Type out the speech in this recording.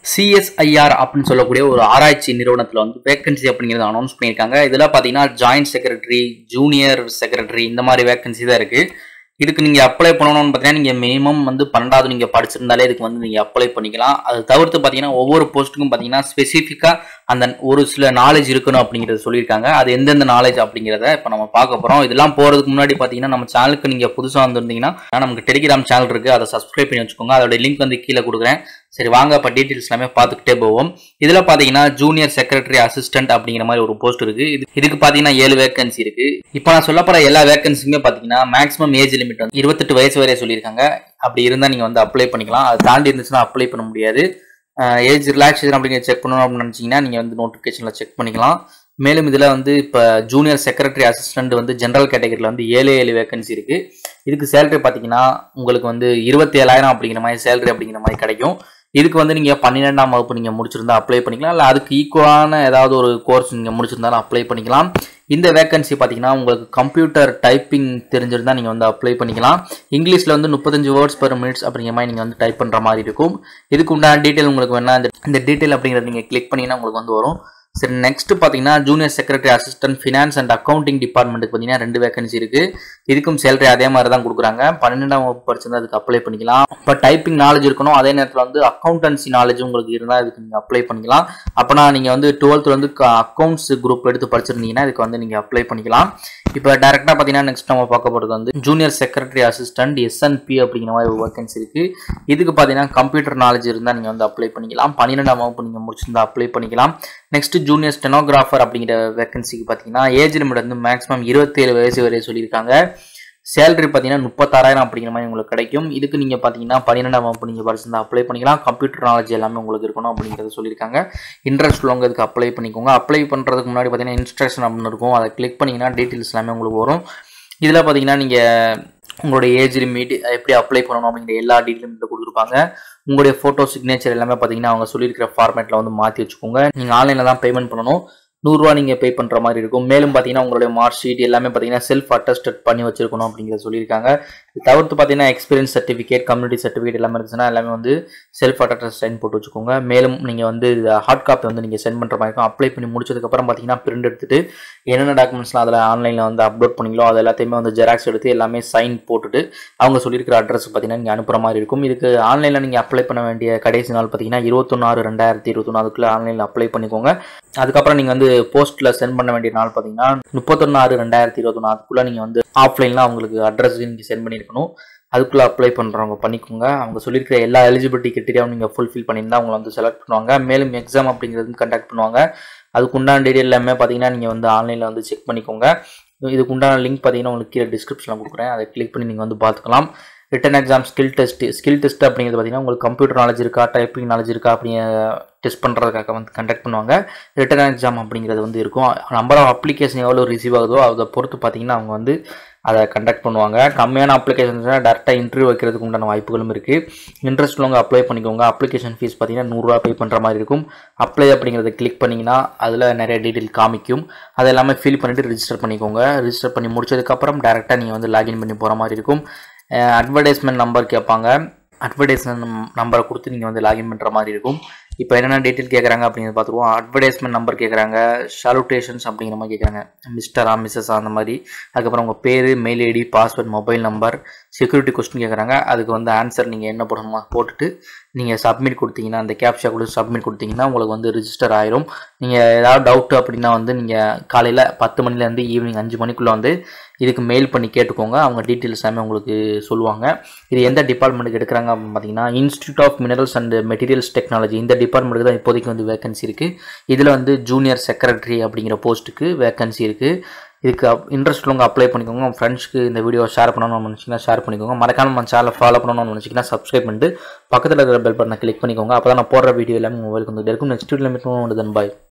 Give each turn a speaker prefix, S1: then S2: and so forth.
S1: CSIR அப்படின்னு சொல்லக்கூடிய ஒரு ஆராய்ச்சி நிறுவனத்தில் வந்து வேகன்சி அப்படிங்கிறத அனௌன்ஸ் பண்ணியிருக்காங்க இதில் பார்த்தீங்கன்னா ஜாயிண்ட் செக்ரட்டரி ஜூனியர் செக்ரட்டரி இந்த மாதிரி வேகன்சி தான் இருக்குது இதுக்கு நீங்கள் அப்ளை பண்ணணும்னு பார்த்தீங்கன்னா நீங்கள் மினிமம் வந்து பன்னெண்டாவது நீங்கள் படிச்சிருந்தாலே இதுக்கு வந்து நீங்கள் அப்ளை பண்ணிக்கலாம் அது தவிர்த்து பார்த்தீங்கன்னா ஒவ்வொரு போஸ்ட்டுக்கும் பார்த்தீங்கன்னா ஸ்பெசிஃபிக்காக அந்த ஒரு சில நாலேஜ் இருக்கணும் அப்படிங்கிறத சொல்லியிருக்காங்க அது எந்தெந்த நாலேஜ் அப்படிங்கிறத இப்போ நம்ம பார்க்க போகிறோம் இதெல்லாம் போகிறதுக்கு முன்னாடி பார்த்தீங்கன்னா நம்ம சேனலுக்கு நீங்கள் புதுசாக வந்திருந்தீங்கன்னா நமக்கு டெலிகிராம் சேனல் இருக்குது அதை சப்ஸ்கிரைப் பண்ணி வச்சுக்கோங்க அதோட லிங்க் வந்து கீழே கொடுக்குறேன் சரி வாங்க இப்போ டீட்டெயில்ஸ் எல்லாமே பார்த்துக்கிட்டே போவோம் இதில் பார்த்தீங்கன்னா ஜூனியர் செக்ரட்டரி அசிஸ்டன்ட் அப்படிங்கிற மாதிரி ஒரு போஸ்ட் இருக்குது இது இதுக்கு பார்த்தீங்கன்னா ஏழு வேகன்சி இருக்குது இப்போ நான் சொல்ல போகிற எல்லா வேகன்சியுமே பார்த்தீங்கன்னா மேக்ஸிமம் ஏஜ் லிமிட் வந்து இருபத்தெட்டு வயசு வரைய சொல்லியிருக்காங்க அப்படி இருந்தால் நீங்கள் வந்து அப்ளை பண்ணிக்கலாம் அது தாண்டி இருந்துச்சுன்னா அப்ளை பண்ண முடியாது ஏஜ் ரிலாக்ஸேஷன் அப்படிங்கிற செக் பண்ணணும் அப்படின்னு நினச்சிங்கன்னா நீங்கள் வந்து நோட்டிஃபிகேஷனில் செக் பண்ணிக்கலாம் மேலும் இதில் வந்து இப்போ ஜூனியர் செக்ரட்டரி அசிஸ்டன்ட் வந்து ஜென்ரல் கேட்டகரியில் வந்து ஏழு ஏழு வேகன்சி இருக்குது இதுக்கு சேலரி பார்த்தீங்கன்னா உங்களுக்கு வந்து இருபத்தி ஏழாயிரம் அப்படிங்கிற மாதிரி சேலரி அப்படிங்கிற மாதிரி கிடைக்கும் இதுக்கு வந்து நீங்கள் பன்னிரெண்டாம் வகுப்பு நீங்கள் முடிச்சிருந்தா அப்ளை பண்ணிக்கலாம் இல்லை அதுக்கு ஈக்குவலான ஏதாவது ஒரு கோர்ஸ் நீங்கள் முடிச்சிருந்தாலும் அப்ளை பண்ணிக்கலாம் இந்த வேகன்சி பார்த்தீங்கன்னா உங்களுக்கு கம்ப்யூட்டர் டைப்பிங் தெரிஞ்சிருந்தால் நீங்கள் வந்து அப்ளை பண்ணிக்கலாம் இங்கிலீஷில் வந்து முப்பத்தஞ்சு வேர்ட்ஸ் பெர் மினிட்ஸ் அப்படிங்கிற மாதிரி நீங்கள் வந்து டைப் பண்ணுற மாதிரி இருக்கும் இதுக்கு உண்டான டீட்டெயில் உங்களுக்கு வேணா இந்த இந்த டீட்டெயில் அப்படிங்கிறத நீங்கள் கிளிக் பண்ணிங்கன்னா உங்களுக்கு வந்து வரும் சரி நெக்ஸ்ட் பார்த்தீங்கன்னா junior secretary assistant finance and accounting டிபார்ட்மெண்ட்டுக்கு பார்த்தீங்கன்னா ரெண்டு வேகன்சி இருக்குது இதுக்கும் சேலரி அதே மாதிரி தான் கொடுக்குறாங்க பன்னெண்டாம் வகுப்பு படிச்சிருந்தா அதுக்கு அப்ளை பண்ணிக்கலாம் இப்போ டைப்பிங் நாலேஜ் இருக்கணும் அதே நேரத்தில் வந்து அக்கௌண்டன்சி நாலேஜ் உங்களுக்கு இருந்தால் இதுக்கு நீங்கள் அப்ளை பண்ணிக்கலாம் அப்போனா நீங்கள் வந்து டுவெல்த்தில் வந்து அக்கௌண்ட்ஸ் குரூப் எடுத்து படிச்சிருந்தீங்கன்னா இதுக்கு வந்து நீங்கள் அப்ளை பண்ணிக்கலாம் இப்போ டேரெக்டாக பார்த்தீங்கன்னா நெக்ஸ்ட் நம்ம பார்க்க போகிறது வந்து ஜூனியர் செக்ரட்டரி அசிஸ்டன்ட் எஸ்என்பி அப்படிங்கிற மாதிரி ஒரு வேகன்சி இருக்குது இதுக்கு பார்த்தீங்கன்னா கம்ப்யூட்டர் நாலேஜ் இருந்தால் நீங்கள் வந்து அப்ளை பண்ணிக்கலாம் பன்னிரெண்டாம் வகுப்பு நீங்கள் முடிச்சிருந்தா அப்ளை பண்ணிக்கலாம் நெக்ஸ்ட் ஜூனியர் ஸ்டெனோகிராஃபர் அப்படிங்கிற வேகன்சிக்கு பார்த்தீங்கன்னா ஏஜ் லிமிட் வந்து மேக்ஸிமம் இருபத்தேழு வயசு வரை சொல்லியிருக்காங்க சேலரி பார்த்தீங்கன்னா முப்பத்தாறாயிரம் அப்படிங்கிற மாதிரி உங்களுக்கு கிடைக்கும் இதுக்கு நீங்கள் பார்த்தீங்கன்னா பன்னிரெண்டாம் வகுப்பு நீங்கள் படிச்சிருந்தா அப்ளை பண்ணிக்கலாம் கம்ப்யூட்டர் நாலேஜ் எல்லாமே உங்களுக்கு இருக்கணும் அப்படிங்கிறத சொல்லியிருக்காங்க இன்ட்ரெஸ்ட் உள்ளவங்க இதுக்கு அப்ளை பண்ணிக்கோங்க அப்ளை பண்ணுறதுக்கு முன்னாடி பார்த்தீங்கன்னா இன்ஸ்ட்ரக்ஷன் அப்படின்னு இருக்கும் அதை கிளிக் பண்ணிங்கன்னா டீட்டெயில்ஸ் எல்லாமே உங்களுக்கு வரும் இதில் பார்த்தீங்கன்னா நீங்கள் உங்களுடைய ஏஜ் லிமிட் எப்படி அப்ளை பண்ணணும் அப்படிங்கிற எல்லா டீட்டெயிலும் இதில் கொடுத்துருப்பாங்க உங்களுடைய ஃபோட்டோ சிக்னேச்சர் எல்லாமே பார்த்தீங்கன்னா அவங்க சொல்லியிருக்கிற ஃபார்மேட்டில் வந்து மாற்றி வச்சுக்கோங்க நீங்கள் ஆன்லைனில் தான் பேமெண்ட் பண்ணணும் நூறுரூவா நீங்கள் பே பண்ணுற மாதிரி இருக்கும் மேலும் பார்த்தீங்கன்னா உங்களுடைய மார்க் ஷீட் எல்லாமே பார்த்தீங்கன்னா செல்ஃப் அட்டஸ்டட் பண்ணி வச்சிருக்கணும் அப்படிங்கிறத சொல்லியிருக்காங்க இது தவிர்த்து பார்த்தீங்கன்னா எக்ஸ்பீரியன்ஸ் சர்டிஃபிகேட் கம்யூனிட்டி சர்டிஃபிகேட் எல்லாமே இருந்துச்சுன்னா எல்லாமே வந்து செல்ஃப் அட்டஸ்ட் சைன் போட்டு வச்சுக்கோங்க மேலும் நீங்கள் வந்து ஹார்ட் காப்பி வந்து நீங்கள் சென்ட் பண்ணுற மாதிரி இருக்கும் அப்ளை பண்ணி முடிச்சதுக்கப்புறம் பார்த்தீங்கன்னா பிரிண்ட் எடுத்துட்டு என்னென்ன டாக்குமெண்ட்ஸ்லாம் அதில் ஆன்லைனில் வந்து அப்லோட் பண்ணிங்களோ அது எல்லாத்தையுமே வந்து ஜெராக்ஸ் எடுத்து எல்லாமே சைன் போட்டுட்டு அவங்க சொல்லியிருக்கிற அட்ரஸ் பார்த்தீங்கன்னா நீங்கள் அனுப்புகிற மாதிரி இருக்கும் இதுக்கு ஆன்லைனில் நீங்கள் அப்ளை பண்ண வேண்டிய கடைசி நாள் பார்த்தீங்கன்னா இருபத்தொன்று ஆறு ரெண்டாயிரத்தி இருபத்தொன்று அதுக்குள்ளே ஆன்லைனில் அப்ளை பண்ணிக்கோங்க அதுக்கப்புறம் நீங்கள் வந்து போஸ்ட்டில் சென்ட் பண்ண வேண்டிய நாள் பார்த்தீங்கன்னா முப்பத்தொன்று ஆறு ரெண்டாயிரத்தி இருபத்தொன்று அதுக்குள்ளே நீங்கள் வந்து ஆஃப்லைனில் அவங்களுக்கு அட்ரஸ் நீங்கள் சென்ட் பண்ணியிருக்கணும் அதுக்குள்ளே அப்ளை பண்ணுறவங்க பண்ணிக்கோங்க அவங்க சொல்லியிருக்கிற எல்லா எலிஜிபிலிட்டி கிரிட்டீரியாவும் நீங்கள் ஃபுல்ஃபில் பண்ணியிருந்தால் அவங்களை வந்து செலக்ட் பண்ணுவாங்க மேலும் எக்ஸாம் அப்படிங்கிறது கண்டக்ட் பண்ணுவாங்க அதுக்கு உண்டான டீட்டெயில் எல்லாமே பார்த்தீங்கன்னா நீங்கள் வந்து ஆன்லைனில் வந்து செக் பண்ணிக்கோங்க இதுக்கு உண்டான லிங்க் பார்த்தீங்கன்னா உங்களுக்கு கீழே டிஸ்கிரிப்ஷனில் கொடுக்குறேன் அதை கிளிக் பண்ணி நீங்கள் வந்து பார்த்துக்கலாம் written exam skill test skill test அப்படிங்கிறது பார்த்தீங்கன்னா உங்களுக்கு கம்ப்யூட்டர் நாலேஜ் இருக்கா டைப்பிங் நாலேஜ் இருக்கா அப்படிங்கிற டெஸ்ட் பண்ணுறதுக்காக வந்து கண்டக்ட் பண்ணுவாங்க ரிட்டன் எக்ஸாம் அப்படிங்கிறது வந்து இருக்கும் நம்பர் ஆஃப் அப்ளிகேஷன் எவ்வளோ ரிசீவ் ஆகுதோ அதை பொறுத்து பார்த்தீங்கன்னா அவங்க வந்து அதை கண்டக்ட் பண்ணுவாங்க கம்மியான அப்ளிகேஷன்ஸ்னால் டேரெக்டாக இன்டர்வியூ வைக்கிறதுக்கு உண்டான வாய்ப்புகளும் இருக்குது இன்ட்ரெஸ்ட் உள்ளவங்க அப்ளை பண்ணிக்கோங்க அப்ளிகேஷன் ஃபீஸ் பார்த்தீங்கன்னா நூறுரூவா பே பண்ணுற மாதிரி இருக்கும் அப்ளை அப்படிங்கிறத கிளிக் பண்ணிங்கன்னா அதில் நிறைய டீட்டெயில் காமிக்கும் அதை எல்லாமே ஃபில் பண்ணிவிட்டு ரிஜிஸ்டர் பண்ணிக்கோங்க ரிஜிஸ்டர் பண்ணி முடிச்சதுக்கப்புறம் டேரெக்டாக நீங்கள் வந்து லாகின் பண்ணி போகிற மாதிரி இருக்கும் அட்வர்டைஸ்மெண்ட் நம்பர் கேட்பாங்க அட்வர்டைஸ்மெண்ட் நம்பரை கொடுத்து நீங்கள் வந்து லாகின் பண்ணுற மாதிரி இருக்கும் இப்போ என்னென்ன டீட்டெயில் கேட்குறாங்க அப்படிங்கிறத பார்த்துருவோம் அட்வர்டைஸ்மெண்ட் நம்பர் கேட்குறாங்க சாலுட்டேஷன்ஸ் அப்படிங்கிற மாதிரி கேட்குறாங்க மிஸ்டரா மிஸ்ஸஸா அந்த மாதிரி அதுக்கப்புறம் உங்கள் பேர் mail ID password mobile number security question கேட்குறாங்க அதுக்கு வந்து ஆன்சர் நீங்கள் என்ன போடணுமோ போட்டுட்டு நீங்கள் சப்மிட் கொடுத்தீங்கன்னா அந்த கேப்ஷா கொடுத்து சப்மிட் கொடுத்தீங்கன்னா உங்களுக்கு வந்து ரிஜிஸ்டர் ஆயிரும் நீங்கள் ஏதாவது டவுட் அப்படின்னா வந்து நீங்கள் காலையில் பத்து மணிலேருந்து ஈவினிங் அஞ்சு மணிக்குள்ளே வந்து இதுக்கு மெயில் பண்ணி கேட்டுக்கோங்க அவங்க டீட்டெயில்ஸ் எல்லாமே உங்களுக்கு சொல்லுவாங்க இது எந்த டிபார்ட்மெண்ட்டுக்கு எடுக்கிறாங்க அப்படின்னு பார்த்தீங்கன்னா institute of minerals and materials technology இந்த டிபார்ட்மெண்ட்டுக்கு தான் இப்போதைக்கு வந்து வேகன்சி இருக்குது இதில் வந்து ஜூனியர் செக்ரட்டரி அப்படிங்கிற போஸ்ட்டுக்கு வேகன்சி இருக்குது இதுக்கு இன்ட்ரெஸ்ட் உள்ளவங்க அப்ளை பண்ணிக்கோங்க உங்கள் ஃப்ரெண்ட்ஸ்க்கு இந்த வீடியோ ஷேர் பண்ணணும்னு நினச்சிங்கன்னா ஷேர் பண்ணிக்கோங்க மறக்காம நம்ம சேனலை ஃபாலோ பண்ணணும்னு நினச்சிங்கன்னா சப்ஸ்கிரைப் பண்ணிட்டு பக்கத்தில் இருக்கிற பெல் பட்டனை கிளிக் பண்ணிக்கோங்க அப்போ தான் நான் போடுற வீடியோ எல்லாமே மொபைலுக்கு வந்து இருக்கும் நெக்ஸ்ட் வீடியோ மீட் பண்ணுவோம் பாய்